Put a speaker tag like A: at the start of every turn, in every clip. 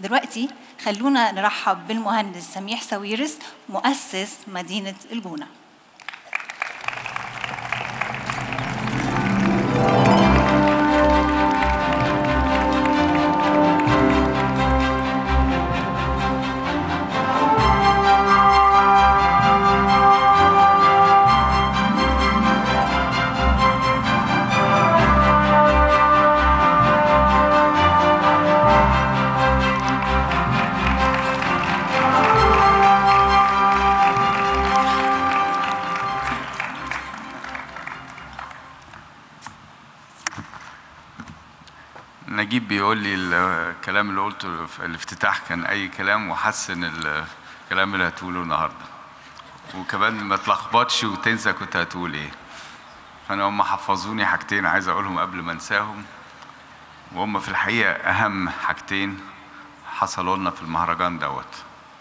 A: دلوقتي خلونا نرحب بالمهندس سميح ساويرس مؤسس مدينة الجونة
B: نجيب بيقول لي الكلام اللي قلته في الافتتاح كان اي كلام وحسن الكلام اللي هتقوله النهارده وكمان ما تلخبطش وتنسى كنت هتقول ايه فانا هم حفظوني حاجتين عايز اقولهم قبل ما انساهم وهم في الحقيقه اهم حاجتين حصلوا لنا في المهرجان دوت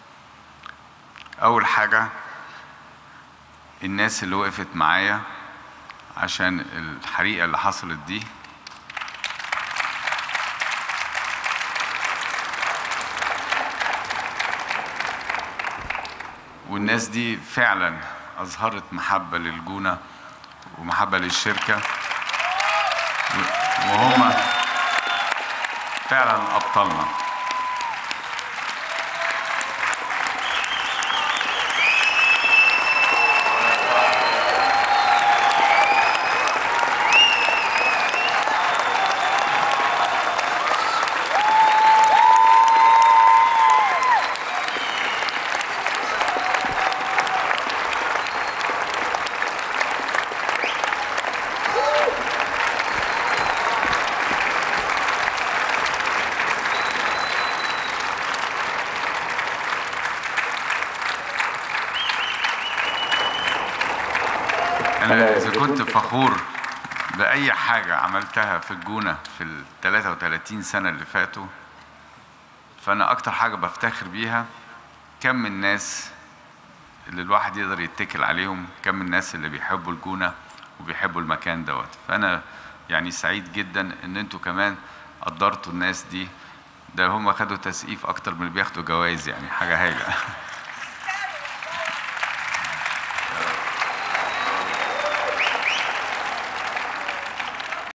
B: اول حاجه الناس اللي وقفت معايا عشان الحريقه اللي حصلت دي والناس دي فعلا أظهرت محبة للجونة ومحبة للشركة و- وهم فعلا أبطالنا أنا إذا كنت فخور بأي حاجة عملتها في الجونة في ال 33 سنة اللي فاتوا فأنا أكتر حاجة بفتخر بيها كم الناس اللي الواحد يقدر يتكل عليهم كم الناس اللي بيحبوا الجونة وبيحبوا المكان دوت فأنا يعني سعيد جدا إن أنتوا كمان قدرتوا الناس دي ده هم خدوا تسقيف أكتر من اللي بياخدوا جوائز يعني حاجة هايلة